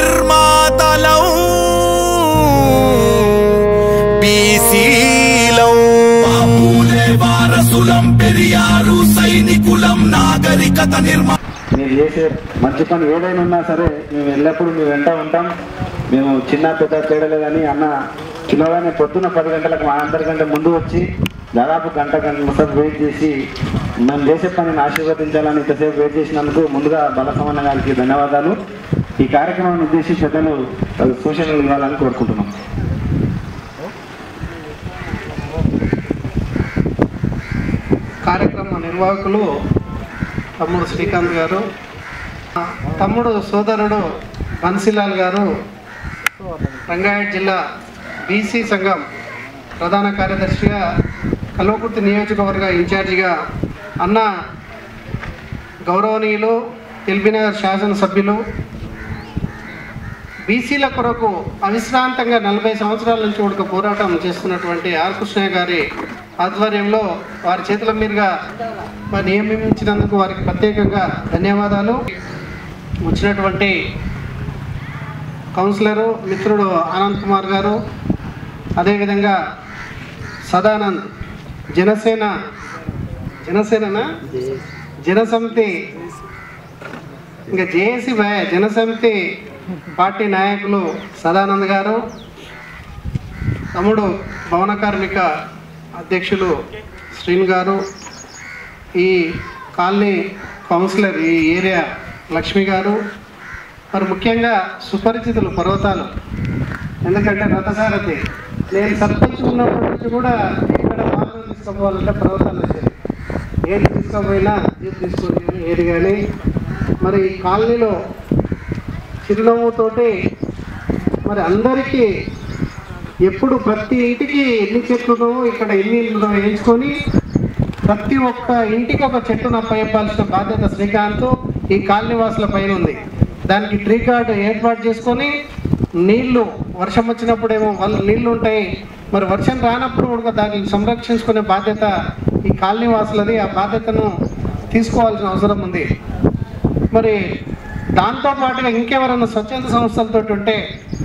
నిర్మాతలం బీసీలం పూలే వారసులం పెరియారు సైనికులం నాగరికత నిర్మా మీరు చేసే మంచి పని ఏదైనా ఉన్నా సరే మేము ఎల్లప్పుడూ మీ వెంట ఉంటాం మేము చిన్న పెద్ద తేడా లేదని అన్న పిలవగానే పొద్దున్న పది గంటలకు మా అందరికంటే ముందు వచ్చి దాదాపు గంట గంట సేపు వెయిట్ చేసి మేము చేసే పనిని ఆశీర్వదించాలని ఇంతసేపు వెయిట్ చేసినందుకు ముందుగా బలసమన్న గారికి ధన్యవాదాలు ఈ కార్యక్రమాన్ని ఉద్దేశించి పెద్దలు సూచనలు ఇవ్వాలని కోరుకుంటున్నాం కార్యక్రమ నిర్వాహకులు తమ్ముడు శ్రీకాంత్ గారు తమ్ముడు సోదరుడు బన్సీలాల్ గారు రంగారెడ్డి జిల్లా బీసీ సంఘం ప్రధాన కార్యదర్శిగా కల్వకుర్తి నియోజకవర్గ ఇన్ఛార్జిగా అన్న గౌరవనీయులు ఎల్బీనగర్ శాసనసభ్యులు బీసీల కొరకు అవిశ్రాంతంగా నలభై సంవత్సరాల నుంచి కూడా పోరాటం చేస్తున్నటువంటి ఆర్ కృష్ణయ్య గారి ఆధ్వర్యంలో వారి చేతుల మీదుగా మరి నియమించినందుకు వారికి ప్రత్యేకంగా ధన్యవాదాలు వచ్చినటువంటి కౌన్సిలరు మిత్రుడు ఆనంద్ కుమార్ గారు అదేవిధంగా సదానంద్ జనసేన జనసేననా జనసమితి ఇంకా జేఏసీ భయ జనసమితి పార్టీ నాయకులు సదానంద్ గారు తమ్ముడు భవన కార్మిక అధ్యక్షులు శ్రీను గారు ఈ కాలనీ కౌన్సిలర్ ఈ ఏరియా లక్ష్మి గారు మరి ముఖ్యంగా సుపరిచితులు పర్వతాలు ఎందుకంటే రథసారథి నేను సర్పంచ్ ఉన్నప్పటి నుంచి కూడా ఇక్కడ వాహనం తీసుకోవాలంటే పర్వతాలు వచ్చేది ఏది తీసుకోపోయినా జీప్ తీసుకొని ఏది కానీ మరి ఈ కాలనీలో చిరునవ్వుతోటి మరి అందరికీ ఎప్పుడు ప్రతి ఇంటికి ఎన్ని చెట్లు ఇక్కడ ఎన్ని ఇళ్ళు వేయించుకొని ప్రతి ఒక్క ఇంటికి ఒక చెట్టు నప్పయ్యాల్సిన బాధ్యత శ్రీకాంత్ ఈ కాలనీ వాసుల పైన ఉంది దానికి ట్రీ కార్డు ఏర్పాటు చేసుకొని నీళ్లు వర్షం వచ్చినప్పుడేమో వాళ్ళు నీళ్లు ఉంటాయి మరి వర్షం రానప్పుడు కూడా దాన్ని సంరక్షించుకునే బాధ్యత ఈ కాలనీ వాసులది ఆ బాధ్యతను తీసుకోవాల్సిన అవసరం ఉంది మరి దాంతో పాటుగా ఇంకెవరైనా స్వచ్ఛంద సంస్థలతో ఉంటే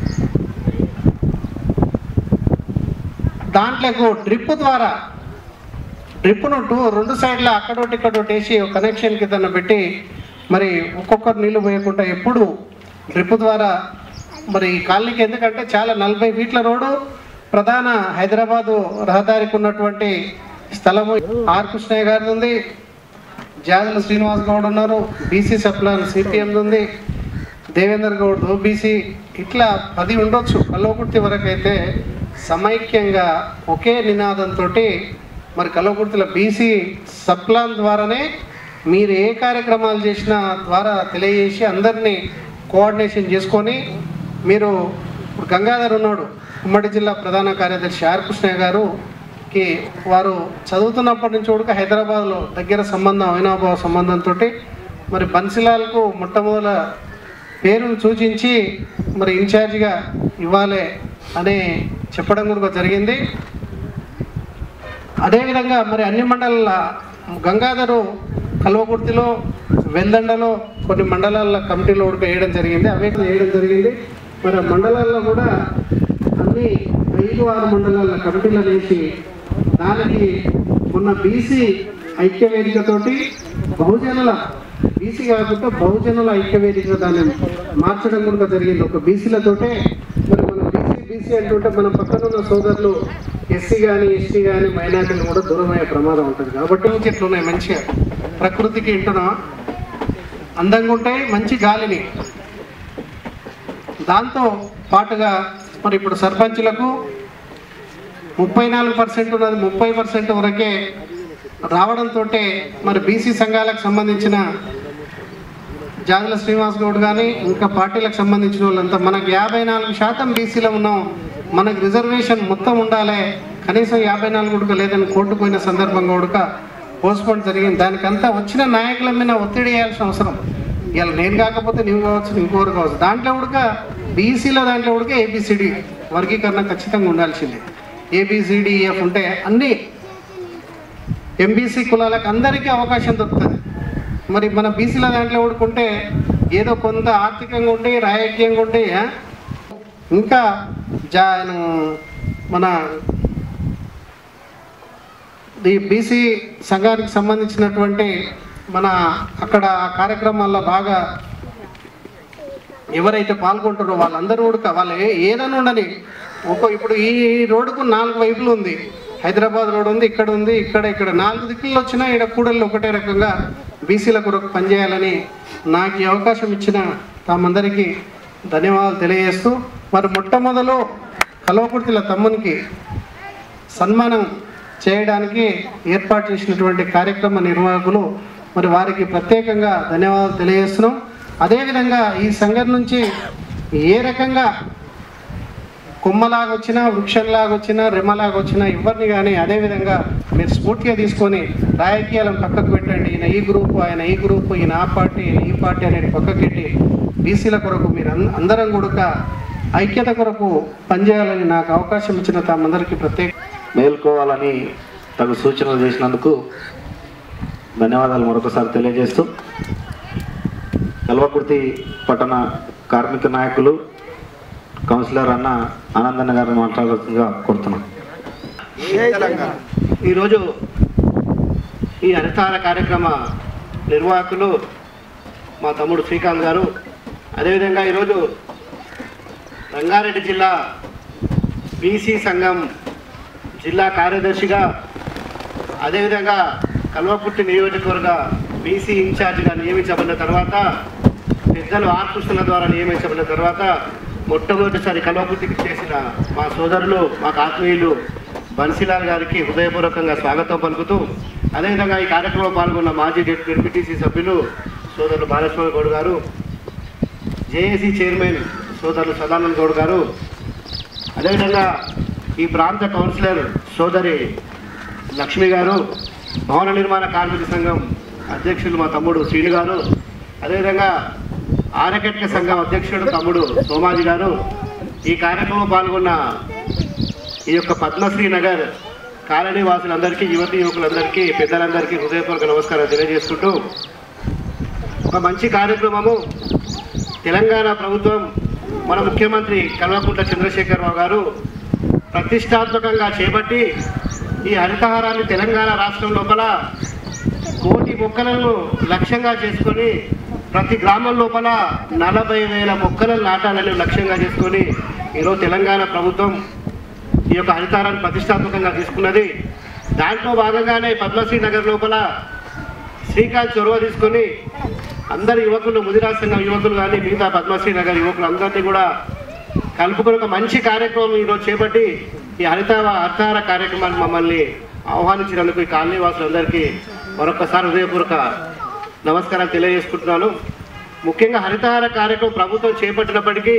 దాంట్లోకి డ్రిప్ ద్వారా డ్రిప్ను టూ రెండు సైడ్ల అక్కడోటి ఇక్కడోటి వేసి ఒక కనెక్షన్ కింద పెట్టి మరి ఒక్కొక్కరు నీళ్లు పోయకుండా ఎప్పుడు డ్రిప్ ద్వారా మరి ఈ కాలనీకి ఎందుకంటే చాలా నలభై ఫీట్ల రోడ్డు ప్రధాన హైదరాబాదు రహదారికి ఉన్నటువంటి స్థలము ఆర్ కృష్ణయ్య గారిది ఉంది జాదుల శ్రీనివాస్ గౌడ్ ఉన్నారు బీసీ సప్లాన్ సిపిఎం ఉంది దేవేందర్ గౌడ్ ఓబీసీ ఇట్లా పది ఉండొచ్చు కల్వకుర్తి వరకు అయితే సమైక్యంగా ఒకే నినాదంతో మరి కల్వకుర్తిలో బీసీ సప్లాన్ ద్వారానే మీరు ఏ కార్యక్రమాలు చేసినా ద్వారా తెలియజేసి అందరినీ కోఆర్డినేషన్ చేసుకొని మీరు ఇప్పుడు గంగాధర్ ఉన్నాడు ఉమ్మడి జిల్లా ప్రధాన కార్యదర్శి ఆర్ కృష్ణయ్య గారు కి వారు చదువుతున్నప్పటి నుంచి కూడా హైదరాబాద్లో దగ్గర సంబంధం అవినాభావ సంబంధంతో మరి బన్సిలాల్కు మొట్టమొదల పేరును సూచించి మరి ఇన్ఛార్జిగా ఇవ్వాలి అని చెప్పడం కూడా జరిగింది అదేవిధంగా మరి అన్ని మండలాల గంగాధరు కల్వకుర్తిలో వెల్దండలో కొన్ని మండలాల కమిటీలో కూడా వేయడం జరిగింది అవే వేయడం జరిగింది మరి ఆ మండలాల్లో కూడా అన్ని ఐదు ఆరు మండలాల కమిటీలు వేసి దానికి మొన్న బీసీ ఐక్య వేదికతోటి బహుజనుల బీసీ కాకుండా బహుజనుల ఐక్య వేదిక దాన్ని మార్చడం కూడా జరిగింది ఒక బీసీలతోటే మరి మన బీసీ బీసీ అంటుంటే మన పక్కన ఉన్న సోదరులు ఎస్సీ కానీ ఎస్టీ కానీ మైనార్టీలు కూడా దూరం అయ్యే ప్రమాదం ఉంటుంది కాబట్టి చెట్లు ఉన్నాయి మంచిగా ప్రకృతికి ఇంటున్నా అందంగా ఉంటాయి మంచి గాలిని దాంతో పాటుగా మరి ఇప్పుడు సర్పంచులకు ముప్పై నాలుగు పర్సెంట్ ఉన్నది ముప్పై పర్సెంట్ వరకే రావడంతో మరి బీసీ సంఘాలకు సంబంధించిన జాదుల శ్రీనివాస్ గౌడ్ కానీ ఇంకా పార్టీలకు సంబంధించిన వాళ్ళంతా మనకు యాభై నాలుగు శాతం బీసీలో ఉన్నాం మనకు రిజర్వేషన్ మొత్తం ఉండాలి కనీసం యాభై నాలుగు ఉడక లేదని కోర్టు పోయిన సందర్భంగా ఉడక పోస్ట్పోన్ జరిగింది దానికంతా వచ్చిన నాయకుల మీద ఒత్తిడి వేయాల్సిన అవసరం ఇవాళ నేను కాకపోతే నువ్వు కావచ్చు ఇంకోరు కావచ్చు దాంట్లో ఉడక బీసీలో దాంట్లో ఉడక ఏబిసిడి వర్గీకరణ ఖచ్చితంగా ఉండాల్సిందే ఏబిసిడిఎఫ్ ఉంటే అన్నీ ఎంబీసీ కులాలకు అందరికీ అవకాశం దొరుకుతుంది మరి మన బీసీల దాంట్లో ఊడుకుంటే ఏదో కొంత ఆర్థికంగా ఉండి రాజకీయంగా ఉండి ఆ, ఇంకా జా మన ఈ బీసీ సంఘానికి సంబంధించినటువంటి మన అక్కడ ఆ కార్యక్రమాల్లో బాగా ఎవరైతే పాల్గొంటారో వాళ్ళందరూ కూడా వాళ్ళు ఏ- ఏదైనా ఉండని ఒక ఇప్పుడు ఈ రోడ్డుకు నాలుగు వైపులు ఉంది హైదరాబాద్ రోడ్ ఉంది ఇక్కడ ఉంది ఇక్కడ ఇక్కడ నాలుగు దిక్కుల్లో వచ్చినా ఇక్కడ కూడళ్ళు ఒకటే రకంగా బీసీల కొరకు పనిచేయాలని నాకు ఈ అవకాశం ఇచ్చిన తామందరికీ ధన్యవాదాలు తెలియజేస్తూ మరి మొట్టమొదలు కల్వకుర్తిల తమ్మునికి సన్మానం చేయడానికి ఏర్పాటు చేసినటువంటి కార్యక్రమ నిర్వాహకులు మరి వారికి ప్రత్యేకంగా ధన్యవాదాలు తెలియజేస్తున్నాం అదేవిధంగా ఈ సంఘం నుంచి ఏ రకంగా కొమ్మలాగా వచ్చినా వృక్షంలాగా వచ్చినా రెమ్మలాగా వచ్చినా ఎవరిని కానీ అదేవిధంగా మీరు స్ఫూర్తిగా తీసుకొని రాజకీయాలను పక్కకు పెట్టండి ఈయన ఈ గ్రూపు ఆయన ఈ గ్రూపు ఈయన ఆ పార్టీ ఈ పార్టీ అనేది పక్కకు పెట్టి బీసీల కొరకు మీరు అన్- అందరం కూడా ఐక్యత కొరకు పనిచేయాలని నాకు అవకాశం ఇచ్చిన తామందరికీ ప్రత్యేక మేల్కోవాలని తగు సూచనలు చేసినందుకు ధన్యవాదాలు మరొకసారి తెలియజేస్తూ కల్వకుర్తి పట్టణ కార్మిక నాయకులు కౌన్సిలర్ అన్న ఆనందన్న గారిని మాట్లాడాల్సిందిగా కోరుతున్నాం ఈరోజు ఈ హరితార కార్యక్రమ నిర్వాహకులు మా తమ్ముడు శ్రీకాంత్ గారు అదేవిధంగా ఈరోజు రంగారెడ్డి జిల్లా బీసీ సంఘం జిల్లా కార్యదర్శిగా అదేవిధంగా కల్వకుర్తి నియోజకవర్గ బీసీ ఇన్ఛార్జిగా నియమించబడిన తర్వాత పెద్దలు ఆర్ కృష్ణుల ద్వారా నియమించబడిన తర్వాత మొట్టమొదటిసారి కల్వకుర్తికి చేసిన మా సోదరులు మాకు ఆత్మీయులు బన్సీలాల్ గారికి హృదయపూర్వకంగా స్వాగతం పలుకుతూ అదేవిధంగా ఈ కార్యక్రమంలో పాల్గొన్న మాజీ డిప్యూటీసీ సభ్యులు సోదరులు బాలస్వామి గౌడ్ గారు జేఏసీ చైర్మన్ సోదరులు సదానంద్ గౌడ్ గారు అదేవిధంగా ఈ ప్రాంత కౌన్సిలర్ సోదరి లక్ష్మి గారు భవన నిర్మాణ కార్మిక సంఘం అధ్యక్షులు మా తమ్ముడు శ్రీను గారు అదేవిధంగా ఆరకట్క సంఘం అధ్యక్షుడు తమ్ముడు సోమాజీ గారు ఈ కార్యక్రమంలో పాల్గొన్న ఈ యొక్క పద్మశ్రీ నగర్ కాలనీ వాసులందరికీ యువతి యువకులందరికీ పెద్దలందరికీ హృదయపూర్వక నమస్కారం తెలియజేసుకుంటూ ఒక మంచి కార్యక్రమము తెలంగాణ ప్రభుత్వం మన ముఖ్యమంత్రి కల్వకుంట్ల చంద్రశేఖరరావు గారు ప్రతిష్టాత్మకంగా చేపట్టి ఈ హరితహారాన్ని తెలంగాణ రాష్ట్రం లోపల కోటి మొక్కలను లక్ష్యంగా చేసుకొని ప్రతి గ్రామం లోపల నలభై వేల మొక్కలను నాటాలని లక్ష్యంగా చేసుకొని ఈరోజు తెలంగాణ ప్రభుత్వం ఈ యొక్క హరితారాన్ని ప్రతిష్టాత్మకంగా తీసుకున్నది దాంట్లో భాగంగానే పద్మశ్రీ నగర్ లోపల శ్రీకాంత్ చొరవ తీసుకొని అందరు యువకులు ముదిరాజ్ సంఘం యువకులు కానీ మిగతా పద్మశ్రీ నగర్ యువకులు అందరినీ కూడా కలుపుకొని ఒక మంచి కార్యక్రమం ఈరోజు చేపట్టి ఈ హరిత హరితార కార్యక్రమాన్ని మమ్మల్ని ఆహ్వానించినందుకు ఈ కాలనీ వాసులందరికీ మరొకసారి హృదయపూర్వక నమస్కారాలు తెలియజేసుకుంటున్నాను ముఖ్యంగా హరితహార కార్యక్రమం ప్రభుత్వం చేపట్టినప్పటికీ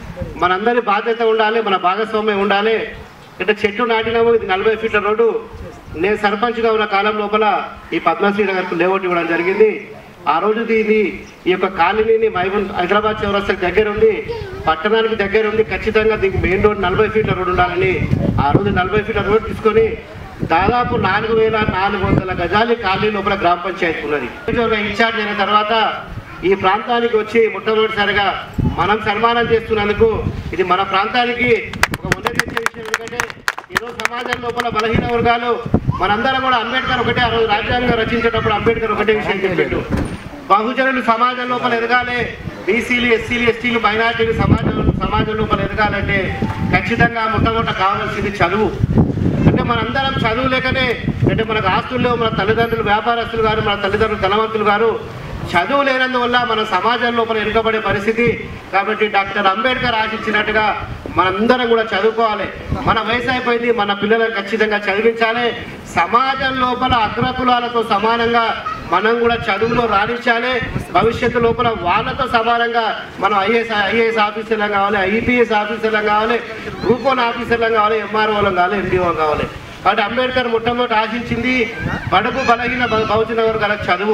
మనందరి బాధ్యత ఉండాలి మన భాగస్వామ్యం ఉండాలి అంటే చెట్టు నాటినాము ఇది నలభై ఫీట్ల రోడ్డు నేను సర్పంచ్గా ఉన్న కాలం లోపల ఈ పద్మశ్రీ నగర్కు లేఅవుట్ ఇవ్వడం జరిగింది ఆ రోజు దీన్ని ఈ యొక్క కాలనీని మైబన్ హైదరాబాద్ చౌరస్తాకి దగ్గర ఉంది పట్టణానికి దగ్గర ఉంది ఖచ్చితంగా దీనికి మెయిన్ రోడ్ నలభై ఫీట్ల రోడ్ ఉండాలని ఆ రోజు నలభై ఫీట్ల రోడ్ తీసుకొని దాదాపు నాలుగు వేల నాలుగు వందల గజాలు కాలనీ లోపల గ్రామ పంచాయతీ ఉన్నది నియోజకవర్గ ఇన్ఛార్జ్ అయిన తర్వాత ఈ ప్రాంతానికి వచ్చి మొట్టమొదటిసారిగా మనం సన్మానం చేస్తున్నందుకు ఇది మన ప్రాంతానికి ఒక ఉన్నత తెచ్చే విషయం ఎందుకంటే ఈరోజు సమాజం లోపల బలహీన వర్గాలు మనందరం కూడా అంబేద్కర్ ఒకటే ఆ రోజు రాజ్యాంగం రచించేటప్పుడు అంబేద్కర్ ఒకటే విషయం చెప్పిండు బహుజనులు సమాజం లోపల ఎదగాలి బీసీలు ఎస్సీలు ఎస్టీలు మైనార్టీలు సమాజం సమాజం లోపల ఎదగాలంటే ఖచ్చితంగా మొట్టమొదట కావాల్సింది చదువు అంటే మనందరం చదువు లేకనే అంటే మనకు ఆస్తులు లేవు మన తల్లిదండ్రులు వ్యాపారస్తులు గారు మన తల్లిదండ్రులు ధనవంతులు గారు చదువు లేనందువల్ల మన సమాజం లోపల వెనుకబడే పరిస్థితి కాబట్టి డాక్టర్ అంబేద్కర్ ఆశించినట్టుగా మనందరం కూడా చదువుకోవాలి మన వయసు అయిపోయింది మన పిల్లలను ఖచ్చితంగా చదివించాలి సమాజం లోపల అగ్రకులాలతో సమానంగా మనం కూడా చదువులో రాణించాలి భవిష్యత్తు లోపల వాళ్ళతో సమానంగా మనం ఐఏఎస్ ఐఏఎస్ ఆఫీసర్లం కావాలి ఐపీఎస్ ఆఫీసర్లం కావాలి గ్రూప్ వన్ ఆఫీసర్లం కావాలి ఎంఆర్ఓలం కావాలి ఎండిఓ కావాలి కాబట్టి అంబేద్కర్ మొట్టమొదటి ఆశించింది బడుగు బలహీన బ- బహుజన వర్గాల చదువు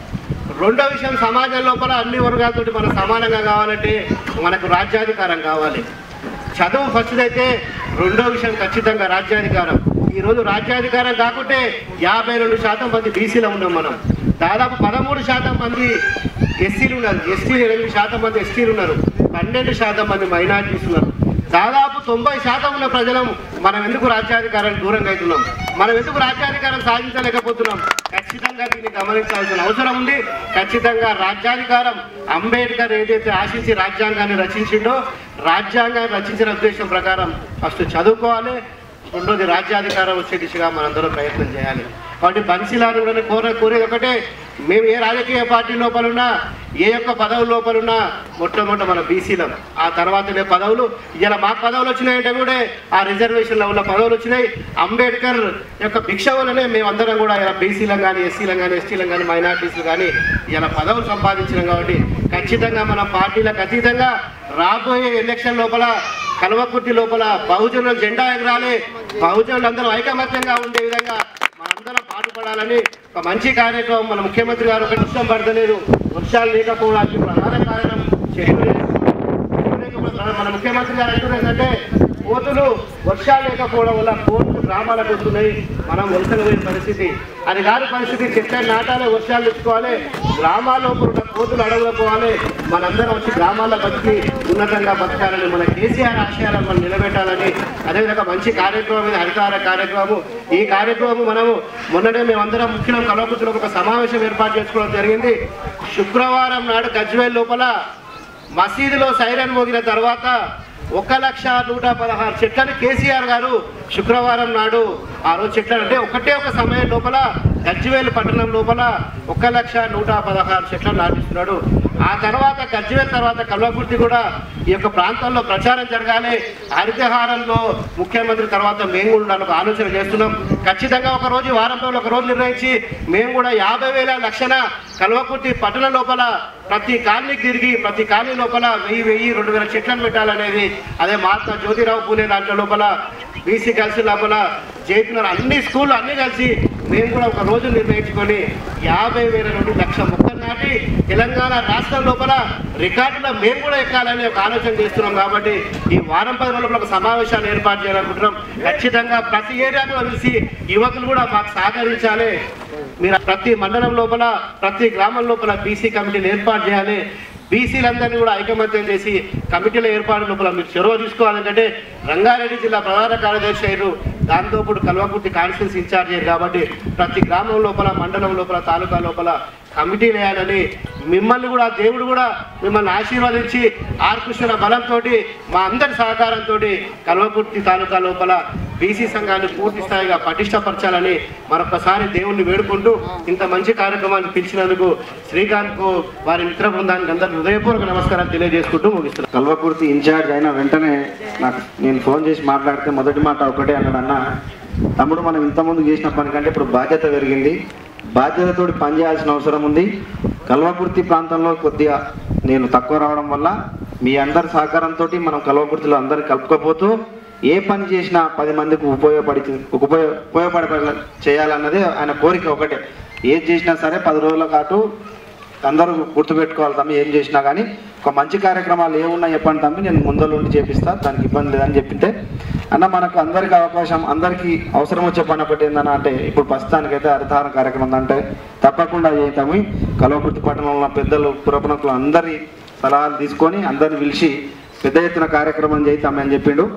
రెండో విషయం సమాజం లోపల అన్ని వర్గాలతోటి మనం సమానంగా కావాలంటే మనకు రాజ్యాధికారం కావాలి చదువు ఫస్ట్ అయితే రెండో విషయం ఖచ్చితంగా రాజ్యాధికారం ఈ రోజు రాజ్యాధికారం కాకుంటే యాభై రెండు శాతం మంది బీసీలో ఉన్నాం మనం దాదాపు పదమూడు శాతం మంది ఎస్సీలు ఉన్నారు ఎస్టీలు ఎనిమిది శాతం మంది ఎస్టీలు ఉన్నారు పన్నెండు శాతం మంది మైనార్టీస్ ఉన్నారు దాదాపు తొంభై శాతం ఉన్న ప్రజలం మనం ఎందుకు రాజ్యాధికారానికి దూరంగా అవుతున్నాం మనం ఎందుకు రాజ్యాధికారం సాధించలేకపోతున్నాం ఖచ్చితంగా దీన్ని గమనించాల్సిన అవసరం ఉంది ఖచ్చితంగా రాజ్యాధికారం అంబేద్కర్ ఏదైతే ఆశించి రాజ్యాంగాన్ని రచించిండో రాజ్యాంగాన్ని రచించిన ఉద్దేశం ప్రకారం ఫస్ట్ చదువుకోవాలి రెండోది రాజ్యాధికారం వచ్చే దిశగా మనందరం ప్రయత్నం చేయాలి కాబట్టి బన్సీలాలు కూడా కోర కోరేది ఒకటే మేము ఏ రాజకీయ పార్టీ లోపల ఉన్నా ఏ యొక్క పదవుల లోపల ఉన్నా మొట్టమొదట మన బీసీలం ఆ తర్వాతనే పదవులు ఇలా మాకు పదవులు వచ్చినాయంటే కూడా ఆ రిజర్వేషన్లో ఉన్న పదవులు వచ్చినాయి అంబేద్కర్ యొక్క భిక్ష వల్లనే మేమందరం కూడా ఇలా బీసీలం కానీ ఎస్సీలం కానీ ఎస్టీలం కానీ మైనార్టీస్లు కానీ ఇలా పదవులు సంపాదించినాం కాబట్టి ఖచ్చితంగా మన పార్టీలకు అతీతంగా రాబోయే ఎలక్షన్ లోపల కల్వకుర్తి లోపల బహుజనుల జెండా ఎగరాలి బహుజనులు అందరూ ఐకమత్యంగా ఉండే విధంగా మనందరం పాటుపడాలని ఒక మంచి కార్యక్రమం మన ముఖ్యమంత్రి గారు ఒక వర్షం పడతలేదు వర్షాలు లేకపోవడానికి ప్రధాన కారణం చెట్లు మన ముఖ్యమంత్రి గారు అంటున్నారు ఏంటంటే కోతులు వర్షాలు లేకపోవడం వల్ల కోతులు గ్రామాలకు వస్తున్నాయి మనం వలసలు పోయే పరిస్థితి అది కాని పరిస్థితి చెట్లను నాటాలి వర్షాలు తెచ్చుకోవాలి గ్రామాల్లో ఉన్న కోతులు అడవులు పోవాలి మనందరం వచ్చి గ్రామాల్లో బతికి ఉన్నతంగా బతకాలని మన కేసీఆర్ ఆశయాలను మనం నిలబెట్టాలని అదేవిధంగా మంచి కార్యక్రమం ఇది హరితార కార్యక్రమం ఈ కార్యక్రమం మనము మొన్ననే మేమందరం ముఖ్యం కలవకుతులో ఒక సమావేశం ఏర్పాటు చేసుకోవడం జరిగింది శుక్రవారం నాడు గజ్వేల్ లోపల మసీదులో సైరన్ మోగిన తర్వాత ఒక లక్ష నూట పదహారు చెట్లను కేసీఆర్ గారు శుక్రవారం నాడు ఆ రోజు చెట్లు అంటే ఒకటే ఒక సమయం లోపల గజ్వేల్ పట్టణం లోపల ఒక లక్ష నూట పదహారు చెట్లను నాటిస్తున్నాడు ఆ తర్వాత గజ్వేల్ తర్వాత కల్వకుర్తి కూడా ఈ యొక్క ప్రాంతంలో ప్రచారం జరగాలి హరితహారంలో ముఖ్యమంత్రి తర్వాత మేము కూడా ఉండాలని ఒక ఆలోచన చేస్తున్నాం ఖచ్చితంగా ఒక రోజు ఈ వారం రోజులు ఒక రోజు నిర్ణయించి మేము కూడా యాభై వేల లక్షణ కల్వకుర్తి పట్టణం లోపల ప్రతి కాలనీకి తిరిగి ప్రతి కాలనీ లోపల వెయ్యి వెయ్యి రెండు వేల చెట్లను పెట్టాలనేది అదే మహాత్మా జ్యోతిరావు పూలే దాంట్లో లోపల బీసీ కలిసి లోపల జైతున్నారు అన్ని స్కూళ్ళు అన్ని కలిసి మేము కూడా ఒక రోజు నిర్ణయించుకొని యాభై వేల నుండి లక్ష మొక్కలు నాటి తెలంగాణ రాష్ట్రం లోపల రికార్డులో మేము కూడా ఎక్కాలని ఒక ఆలోచన చేస్తున్నాం కాబట్టి ఈ వారం పది రోజుల ఒక సమావేశాన్ని ఏర్పాటు చేయాలనుకుంటున్నాం ఖచ్చితంగా ప్రతి ఏరియాలో కలిసి యువకులు కూడా మాకు సహకరించాలి మీరు ప్రతి మండలం లోపల ప్రతి గ్రామం లోపల బీసీ కమిటీని ఏర్పాటు చేయాలి బీసీలందరినీ కూడా ఐకమత్యం చేసి కమిటీల ఏర్పాటు లోపల మీరు చొరవ తీసుకోవాలంటే రంగారెడ్డి జిల్లా ప్రధాన కార్యదర్శి అయ్యారు దాంతో ఇప్పుడు కల్వకుర్తి కాన్స్టిట్యూన్సీ ఇన్ఛార్జ్ అయ్యారు కాబట్టి ప్రతి గ్రామం లోపల మండలం లోపల తాలూకా లోపల కమిటీలు వేయాలని మిమ్మల్ని కూడా దేవుడు కూడా మిమ్మల్ని ఆశీర్వదించి ఆర్కృష్ణ బలంతో మా అందరి సహకారంతో కల్వకుర్తి తాలూకా లోపల బీసీ సంఘాన్ని పూర్తి స్థాయిగా పటిష్టపరచాలని మరొకసారి దేవుణ్ణి వేడుకుంటూ ఇంత మంచి కార్యక్రమాన్ని పిలిచినందుకు శ్రీకాంత్కు వారి మిత్ర బృందానికి అందరికీ హృదయపూర్వక నమస్కారం తెలియజేసుకుంటూ ముగిస్తున్నాను కల్వకుర్తి ఇన్ఛార్జ్ అయిన వెంటనే నాకు నేను ఫోన్ చేసి మాట్లాడితే మొదటి మాట ఒకటే అన్నాడు అన్న తమ్ముడు మనం ఇంతకుముందు చేసిన పని కంటే ఇప్పుడు బాధ్యత పెరిగింది బాధ్యతతోటి పని చేయాల్సిన అవసరం ఉంది కల్వకుర్తి ప్రాంతంలో కొద్దిగా నేను తక్కువ రావడం వల్ల మీ అందరి సహకారంతో మనం కల్వకుర్తిలో అందరిని కలుపుకోపోతూ ఏ పని చేసినా పది మందికి ఉపయోగపడి ఉపయోగ ఉపయోగపడ చేయాలన్నదే ఆయన కోరిక ఒకటే ఏది చేసినా సరే పది రోజుల పాటు అందరూ గుర్తుపెట్టుకోవాలి తమ్మి ఏం చేసినా కానీ ఒక మంచి కార్యక్రమాలు ఏమున్నా చెప్పండి తమ్మి నేను ముందరుండి చేపిస్తా దానికి ఇబ్బంది లేదని చెప్పింటే అన్న మనకు అందరికీ అవకాశం అందరికీ అవసరం వచ్చే పని ఒకటి ఏందన్న అంటే ఇప్పుడు ప్రస్తుతానికైతే హరితహారం కార్యక్రమం ఉందంటే తప్పకుండా చేద్దాము కలవకుర్తి పట్టణంలో ఉన్న పెద్దలు పురపణకులు అందరి సలహాలు తీసుకొని అందరిని పిలిచి పెద్ద ఎత్తున కార్యక్రమం చేద్దామని చెప్పిండు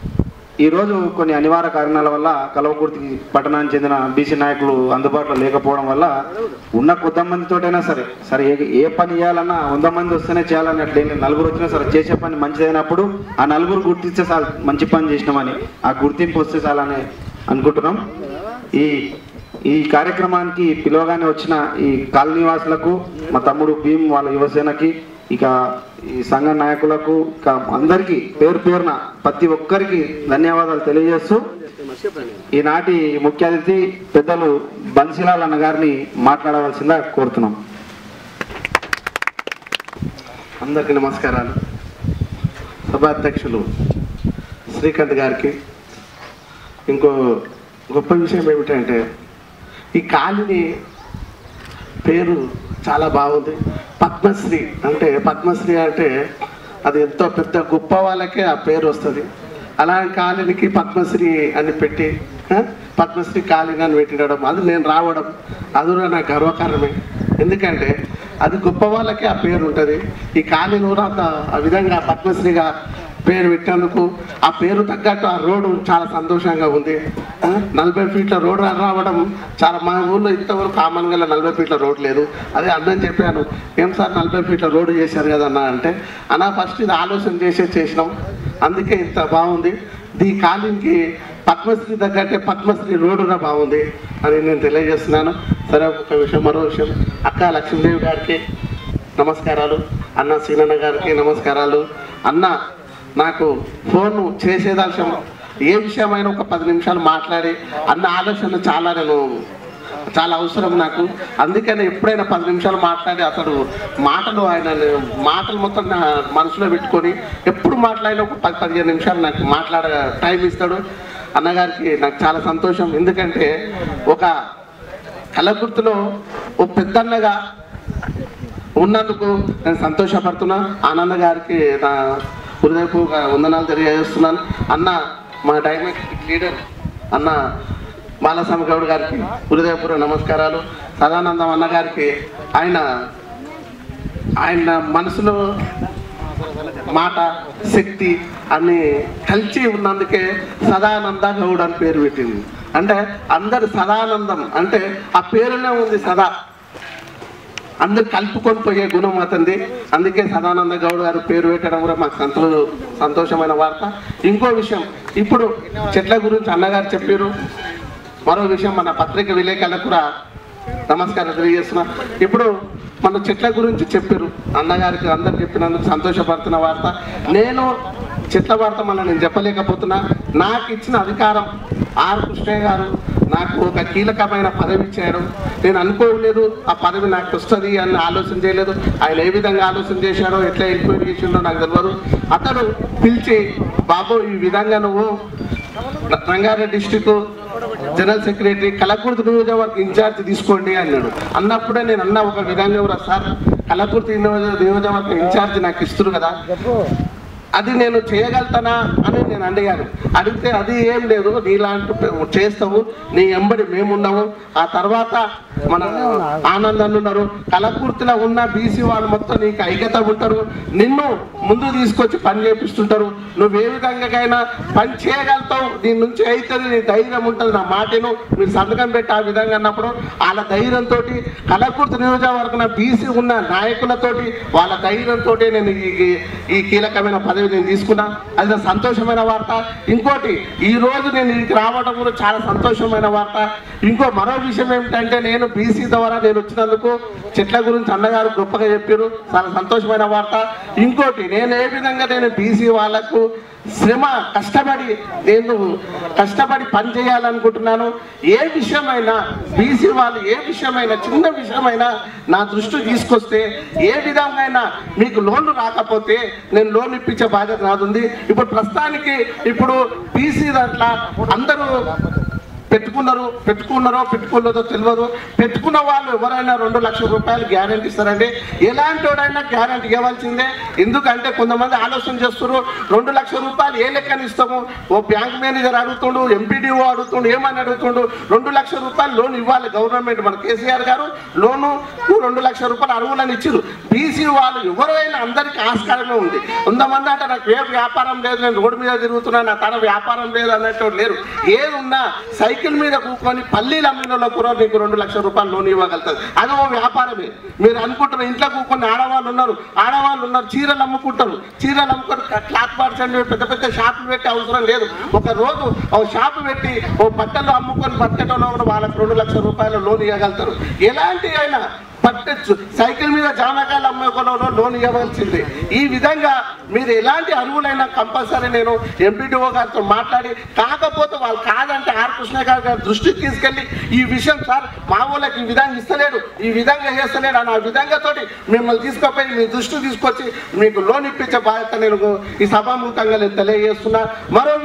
ఈ రోజు కొన్ని అనివార్య కారణాల వల్ల కలవకుర్తి పట్టణానికి చెందిన బీసీ నాయకులు అందుబాటులో లేకపోవడం వల్ల ఉన్న కొద్ది మందితోటైనా సరే సరే ఏ- ఏ పని చేయాలన్నా వంద మంది వస్తేనే చేయాలని అట్లా ఏం లేదు. నలుగురు వచ్చినా సరే చేసే పని మంచిదైనప్పుడు ఆ నలుగురు గుర్తిస్తే చాలు మంచి పని చేసినామని ఆ గుర్తింపు వస్తే చాలని అనుకుంటున్నాం ఈ ఈ కార్యక్రమానికి పిలవగానే వచ్చిన ఈ కాలనీ వాసులకు మా తమ్ముడు భీమ్ వాళ్ళ యువసేనకి ఇక ఈ సంఘ నాయకులకు ఇక అందరికీ పేరు పేరున ప్రతి ఒక్కరికి ధన్యవాదాలు తెలియజేస్తూ ఈనాటి ముఖ్య అతిథి పెద్దలు బన్సీలాల్ అన్న గారిని మాట్లాడవలసిందిగా కోరుతున్నాం అందరికీ నమస్కారాలు సభాధ్యక్షులు శ్రీకాంత్ గారికి ఇంకో గొప్ప విషయం ఏమిటంటే ఈ కాలిని పేరు చాలా బాగుంది పద్మశ్రీ అంటే పద్మశ్రీ అంటే అది ఎంతో పెద్ద గొప్ప వాళ్ళకే ఆ పేరు వస్తుంది అలాంటి కాలినికి పద్మశ్రీ అని పెట్టి ఆ, పద్మశ్రీ కాళీనాన్ని పెట్టినడం అది నేను రావడం అది కూడా నాకు గర్వకారణమే ఎందుకంటే అది గొప్ప వాళ్ళకే ఆ పేరు ఉంటుంది ఈ కాళీనూరు అంత ఆ విధంగా పద్మశ్రీగా పేరు పెట్టినందుకు ఆ పేరు తగ్గట్టు ఆ రోడ్డు చాలా సంతోషంగా ఉంది ఆ, నలభై ఫీట్ల రోడ్డు రావడం చాలా మా ఊళ్ళో ఇంతవరకు కామన్గా నలభై ఫీట్ల రోడ్ లేదు అదే అన్నని చెప్పాను ఏం సార్ నలభై ఫీట్ల రోడ్డు చేశారు కదా అన్న అంటే అన్న ఫస్ట్ ఇది ఆలోచన చేసే చేసినాం అందుకే ఇంత బాగుంది దీ కాలింగ్కి పద్మశ్రీ తగ్గట్టే పద్మశ్రీ రోడ్డుగా బాగుంది అని నేను తెలియజేస్తున్నాను సరే ఒక విషయం మరో విషయం అక్క లక్ష్మీదేవి గారికి నమస్కారాలు అన్న సీనన్న గారికి నమస్కారాలు అన్న నాకు ఫోన్ చేసేదాల్సిన ఏ విషయమైనా ఒక పది నిమిషాలు మాట్లాడి అన్న ఆలోచన చాలా నేను చాలా అవసరం నాకు అందుకని ఎప్పుడైనా పది నిమిషాలు మాట్లాడి అతడు మాటలు ఆయన మాటలు మొత్తం నా మనసులో పెట్టుకొని ఎప్పుడు మాట్లాడినా ఒక పది పదిహేను నిమిషాలు నాకు మాట్లాడ టైం ఇస్తాడు అన్నగారికి నాకు చాలా సంతోషం ఎందుకంటే ఒక కలగుర్తులో ఓ పెద్దన్నగా ఉన్నందుకు నేను సంతోషపడుతున్నా ఆనంద గారికి నా హృదయపు వందనాలు తెలియజేస్తున్నాను అన్న మా డైమెటిక్ లీడర్ అన్న బాలస్వామి గౌడ్ గారికి హృదయపూర్వ నమస్కారాలు సదానందం అన్న గారికి ఆయన ఆయన మనసులో మాట శక్తి అన్ని కలిసి ఉన్నందుకే సదానంద గౌడ్ అని పేరు పెట్టింది అంటే అందరు సదానందం అంటే ఆ పేరునే ఉంది సదా అందరు కలుపుకొని పోయే గుణం అతనిది అందుకే సదానంద గౌడ్ గారు పేరు పెట్టడం కూడా మాకు సంతో సంతోషమైన వార్త ఇంకో విషయం ఇప్పుడు చెట్ల గురించి అన్నగారు చెప్పారు మరో విషయం మన పత్రిక విలేకరులకు కూడా నమస్కారం తెలియజేస్తున్నా ఇప్పుడు మన చెట్ల గురించి చెప్పారు అన్నగారికి అందరు చెప్పినందుకు సంతోషపడుతున్న వార్త నేను చెట్ల వార్త మళ్ళీ నేను చెప్పలేకపోతున్నా నాకు ఇచ్చిన అధికారం ఆర్ కృష్ణయ్య గారు నాకు ఒక కీలకమైన పదవి ఇచ్చారు నేను అనుకోలేదు ఆ పదవి నాకు వస్తుంది అని ఆలోచన చేయలేదు ఆయన ఏ విధంగా ఆలోచన చేశాడో ఎట్లా ఎంక్వైరీ చేసిండో నాకు తెలియదు అతడు పిలిచి బాబు ఈ విధంగా నువ్వు Rangareddy district general secretary Kalakurthi నియోజకవర్గ ఇన్ఛార్జ్ తీసుకోండి అన్నాడు అన్నప్పుడే నేను అన్న ఒక విధంగా కూడా సార్ కలకుర్తి నియోజక నియోజకవర్గ ఇన్ఛార్జ్ నాకు ఇస్తారు కదా అది నేను చేయగలుగుతానా అని నేను అడిగాను అడిగితే అది ఏం లేదు నీలాంటి పె- చేస్తావు నీ ఎంబడి మేమున్నాము ఆ తర్వాత మన ఆనందాన్ని ఉన్నారు కలకుర్తిలో ఉన్న బీసీ వాళ్ళు మొత్తం నీకు ఐక్యత ఉంటారు నిన్ను ముందు తీసుకొచ్చి పని చేపిస్తుంటారు నువ్వు ఏ విధంగాకైనా పని చేయగలుగుతావు నీ నుంచి అవుతుంది నీ ధైర్యం ఉంటుంది నా మాటను మీరు సంతకం పెట్టి ఆ విధంగా అన్నప్పుడు వాళ్ళ ధైర్యంతో కలకుర్తి నియోజకవర్గం బీసీ ఉన్న నాయకులతోటి వాళ్ళ ధైర్యంతో నేను ఈ ఈ- ఈ కీలకమైన పదవి నేను తీసుకున్నా అది నా సంతోషమైన వార్త ఇంకోటి ఈ రోజు నేను ఇక్కడికి రావడం కూడా చాలా సంతోషమైన వార్త ఇంకో మరో విషయం ఏమిటంటే నేను బీసీ ద్వారా నేను వచ్చినందుకు చెట్ల గురించి అన్నగారు గొప్పగా చెప్పారు చాలా సంతోషమైన వార్త ఇంకోటి నేను ఏ విధంగా నేను బీసీ వాళ్ళకు శ్రమ కష్టపడి నేను కష్టపడి పని చేయాలనుకుంటున్నాను ఏ విషయమైనా బీసీ వాళ్ళు ఏ విషయమైనా చిన్న విషయమైనా నా దృష్టి తీసుకొస్తే ఏ విధంగా మీకు లోన్లు రాకపోతే నేను లోన్ ఇప్పించే బాధ్యత నాదుంది ఇప్పుడు ప్రస్తుతానికి ఇప్పుడు బీసీ దాంట్లో అందరూ పెట్టుకున్నారు పెట్టుకున్నారో పెట్టుకోలేదో తెలియదు పెట్టుకున్న వాళ్ళు ఎవరైనా రెండు లక్షల రూపాయలు గ్యారంటీ ఇస్తారండి ఎలాంటి వాడైనా గ్యారంటీ ఇవ్వాల్సిందే ఎందుకంటే కొంతమంది ఆలోచన చేస్తారు రెండు లక్షల రూపాయలు ఏ లెక్కన ఇస్తాము ఓ బ్యాంక్ మేనేజర్ అడుగుతుండు ఎంపీడీఓ అడుగుతుండు ఏమని అడుగుతుండు రెండు లక్షల రూపాయలు లోన్ ఇవ్వాలి గవర్నమెంట్ మన కేసీఆర్ గారు లోను రెండు లక్షల రూపాయలు అరువులని ఇచ్చారు బీసీ వాళ్ళు ఎవరైనా అందరికీ ఆస్కారమే ఉంది కొంతమంది అంటే నాకు ఏ వ్యాపారం లేదు నేను రోడ్డు మీద తిరుగుతున్నా నా తన వ్యాపారం లేదు అన్నట్టు లేరు ఏది ఉన్నా సైకిల్ మీద కూకొని పల్లీలు అమ్మిన వాళ్ళకు కూడా మీకు రెండు లక్షల రూపాయలు లోన్ ఇవ్వగలుగుతుంది అది ఓ వ్యాపారమే మీరు అనుకుంటారు ఇంట్లో కూకొని ఆడవాళ్ళు ఉన్నారు ఆడవాళ్ళు ఉన్నారు చీరలు అమ్ముకుంటారు చీరలు అమ్ముకొని క్లాత్ పార్ట్స్ అని పెద్ద పెద్ద షాపులు పెట్టి అవసరం లేదు ఒక రోజు ఓ షాపు పెట్టి ఓ బట్టలు అమ్ముకొని బతకటంలో కూడా వాళ్ళకి రెండు లక్షల రూపాయలు లోన్ ఇవ్వగలుగుతారు ఎలాంటి అయినా పట్టచ్చు సైకిల్ మీద జామకాయలు అమ్ముకోవడంలో లోన్ ఇవ్వవలసింది ఈ విధంగా మీరు ఎలాంటి అరువులైనా కంపల్సరీ నేను ఎంపీడీఓ గారితో మాట్లాడి కాకపోతే వాళ్ళు కాదంటే ఆర్ కృష్ణ గారి గారి దృష్టికి తీసుకెళ్ళి ఈ విషయం సార్ మా వాళ్ళకి ఈ విధంగా ఇస్తలేడు ఈ విధంగా చేస్తలేడు అని ఆ విధంగా తోటి మిమ్మల్ని తీసుకుపోయి మీ దృష్టికి తీసుకొచ్చి మీకు లోన్ ఇప్పించే బాధ్యత నేను ఈ సభాముఖంగా నేను తెలియజేస్తున్నా మరో విషయం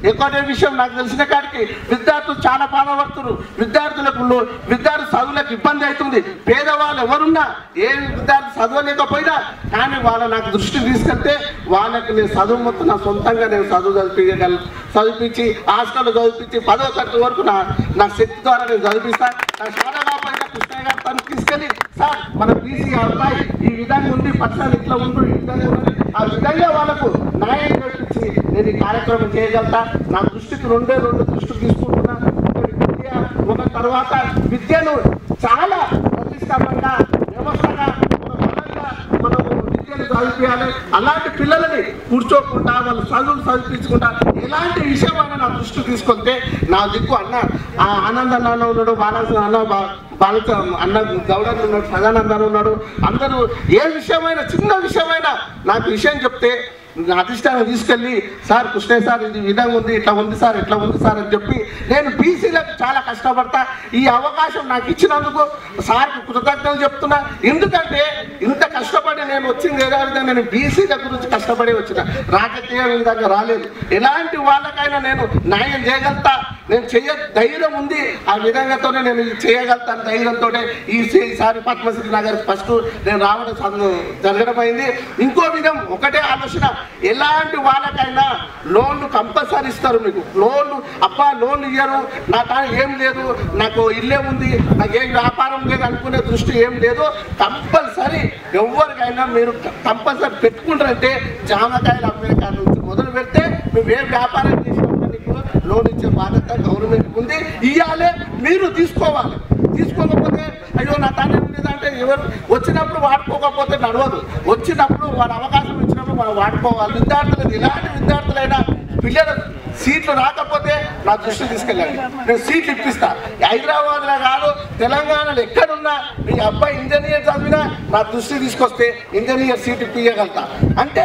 ఇంకోటి విషయం నాకు తెలిసిన కాడికి విద్యార్థులు చాలా బాధపడుతున్నారు విద్యార్థులకు లో- విద్యార్థి చదువులకు ఇబ్బంది అవుతుంది పేదవాళ్ళు ఎవరున్నా ఏ విద్యార్థి చదవలేకపోయినా కానీ వాళ్ళ నాకు దృష్టి తీసుకెళ్తే వాళ్ళకి నేను చదువు మొత్తం నా సొంతంగా నేను చదువు చదివించగల చదివించి హాస్టల్లో చదివించి పదో తరగతి వరకు నా నా శక్తి ద్వారా నేను చదివిస్తాను నా శారదాపైన కృష్ణయ్య గారు తను తీసుకెళ్ళి సార్ మన బీసీ అబ్బాయి ఈ విధంగా ఉంది పక్షాలు ఇట్లా ఉండు ఈ విధంగా ఉంది ఆ విధంగా వాళ్ళకు న్యాయం చేపించి నేను ఈ కార్యక్రమం చేయగలుగుతా నా దృష్టికి రెండే రెండు దృష్టి తీసుకుంటున్నా ఒకటి విద్య ఒక తర్వాత విద్యను చాలా ప్రతిష్టాపంగా వ్యవస్థగా ఒక బలంగా మనము విద్యను చదివించాలి అలాంటి పిల్లలని కూర్చోకుండా వాళ్ళు చదువులు చదివించకుండా ఎలాంటి విషయమైనా నా దృష్టి తీసుకొస్తే నా దిక్కు అన్న ఆ ఆనంద అన్న ఉన్నాడు బాలాజీ అన్న బా- బాలచ అన్న గౌడన్ ఉన్నాడు సదానంద అన్న ఉన్నాడు అందరూ ఏ విషయమైనా చిన్న విషయమైనా నాకు విషయం చెప్తే నా అధిష్టానం తీసుకెళ్ళి సార్ కృష్ణయ్య సార్ ఇది ఈ విధంగా ఉంది ఇట్లా ఉంది సార్ ఇట్లా ఉంది సార్ అని చెప్పి నేను బీసీలకు చాలా కష్టపడతా ఈ అవకాశం నాకు ఇచ్చినందుకు సార్కి కృతజ్ఞతలు చెప్తున్నా ఎందుకంటే ఇంత కష్టపడి నేను వచ్చింది ఏదో విధంగా నేను బీసీల గురించి కష్టపడి వచ్చిన రాజకీయ విధంగా రాలేదు ఎలాంటి వాళ్ళకైనా నేను న్యాయం చేయగలుగుతా నేను చెయ్య ధైర్యం ఉంది ఆ విధంగాతోనే నేను ఇది చేయగలుగుతాను ధైర్యంతో ఈ ఈసారి పద్మశ్రీ నగర్ ఫస్ట్ నేను రావడం చదువు జరగడం అయింది ఇంకో విధం ఒకటే ఆలోచన ఎలాంటి వాళ్ళకైనా లోన్లు కంపల్సరీ ఇస్తారు మీకు లోన్లు అబ్బా లోన్లు ఇయ్యరు నా తాను ఏం లేదు నాకు ఇల్లే ఉంది నాకు ఏం వ్యాపారం లేదు అనుకునే దృష్టి ఏం లేదు కంపల్సరీ ఎవరికైనా మీరు కంపల్సరీ పెట్టుకుంటారంటే జామకాయలు అమ్మే కాడ నుంచి మొదలు పెడితే మేము ఏ వ్యాపారం చేసినప్పుడు నీకు లోన్ ఇచ్చే బాధ్యత గవర్నమెంట్ ఉంది ఇవ్వాలి మీరు తీసుకోవాలి తీసుకోకపోతే అయ్యో నా తానే ఉండేదంటే ఎవరు వచ్చినప్పుడు వాడుకోకపోతే నడవదు వచ్చినప్పుడు వాడు అవకాశం ఇచ్చినప్పుడు మనం వాడుకోవాలి విద్యార్థులకు ఎలాంటి విద్యార్థులైనా పిల్లలు సీట్లు రాకపోతే నా దృష్టి తీసుకెళ్ళండి నేను సీట్లు ఇప్పిస్తా హైదరాబాద్లో కాదు తెలంగాణలో ఎక్కడున్నా మీ అబ్బాయి ఇంజనీర్ చదివినా నా దృష్టి తీసుకొస్తే ఇంజనీర్ సీట్ ఇప్పించగలుగుతా అంటే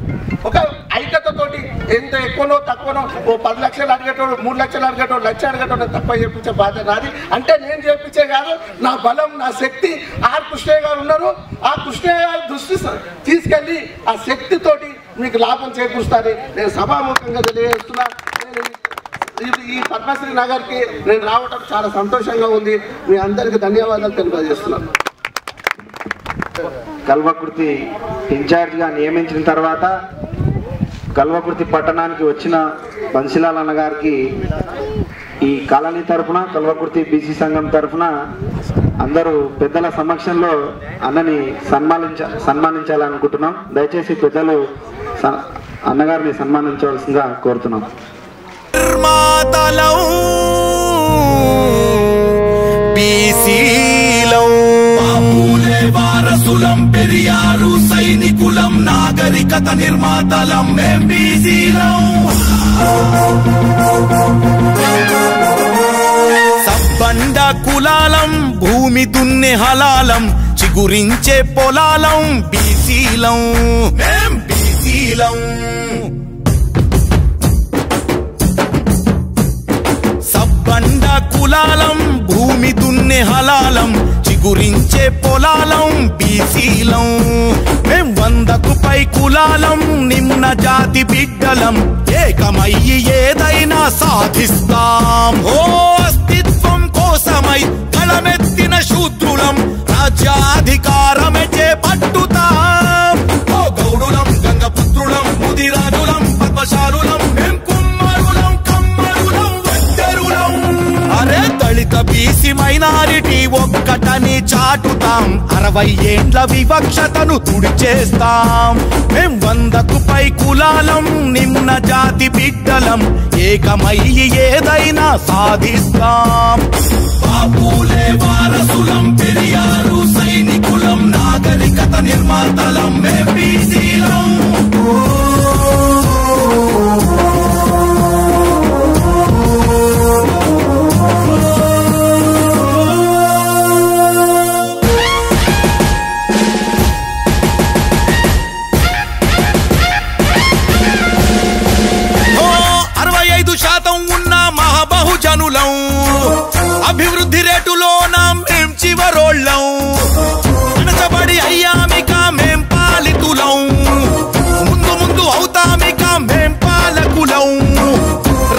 ఒక ఐక్యతతోటి ఎంత ఎక్కువనో తక్కువనో ఓ పది లక్షలు అడిగేటోడు మూడు లక్షలు అడిగేటోడు లక్ష అడిగేటోడు తక్కువ చేపించే బాధ్యత నాది అంటే నేను చేపించే కాదు నా బలం నా శక్తి ఆర్ కృష్ణయ్య గారు ఉన్నారు ఆ కృష్ణయ్య గారి దృష్టి స- తీసుకెళ్ళి ఆ శక్తితోటి మీకు లాభం చేకూరుస్తారని నేను సభాముఖంగా తెలియజేస్తున్నా నేను ఈ- ఈ- ఈ పద్మశ్రీ నగర్కి నేను రావడం చాలా సంతోషంగా ఉంది మీ అందరికీ ధన్యవాదాలు తెలియజేస్తున్నాను కల్వకుర్తి ఇన్ఛార్జ్గా నియమించిన తర్వాత కల్వకుర్తి పట్టణానికి వచ్చిన బన్సిలాల్ అన్న గారికి ఈ కాలనీ తరఫున కల్వకుర్తి బీసీ సంఘం తరఫున అందరూ పెద్దల సమక్షంలో అన్నని సన్మానించ సన్మానించాలనుకుంటున్నాం దయచేసి పెద్దలు స- అన్నగారిని సన్మానించవలసిందిగా కోరుతున్నాం నిర్మాతలం బీసీలం బాపులే వారసులం పెరియారు సైనికులం నాగరికత నిర్మాతలం మేం బీసీలం సబ్బండ కులాలం భూమి దున్నే హలాలం చిగురించే పొలాలం బీసీలం మేం బీసీలం సబ్బండ కులాలం భూమి దున్నే హలాలం చిగురించే పొలాలం బీసీలం మేం వందకు పై కులాలం నిమ్న జాతి బిడ్డలం ఏకమయ్యి ఏదైనా సాధిస్తాం ఓ అస్తిత్వం కోసమై కళమెత్తిన శూద్రులం రాజ్యాధికారమే చేపట్టుతాం ఓ గౌడులం గంగపుత్రులం ముదిరాజులం పద్మశాలులం మేం కుమ్మరులం కమ్మరులం వద్దరులం అరే దళిత బీసీ మైనారిటీ ఒక్కటని చాటుతాం అరవై ఏండ్ల వివక్షతను తుడిచేస్తాం మేం వందకు పై కులాలం నిమ్న జాతి బిడ్డలం ఏకమయ్యి ఏదైనా సాధిస్తాం బాపులే వారసులం పెరియారు సైనికులం నాగరికత నిర్మాతలం మేం బీసీలం ఓ అరవై ఐదు శాతం ఉన్న మహాబహుజనులం అభివృద్ధి రేటులోన మేం చివరోళ్ళం అణచబడి అయ్యామిక మేం పాలితులం ముందు ముందు అవుతామిక మేం పాలకులం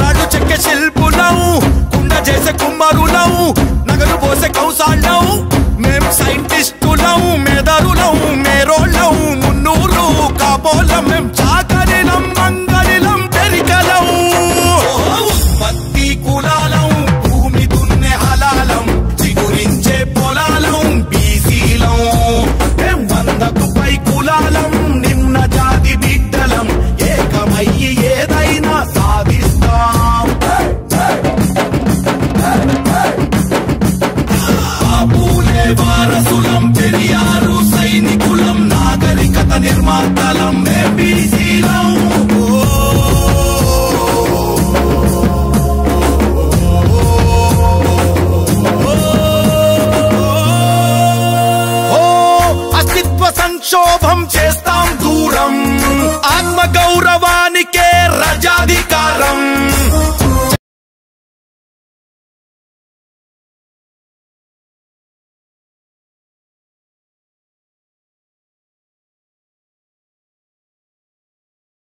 గౌరవ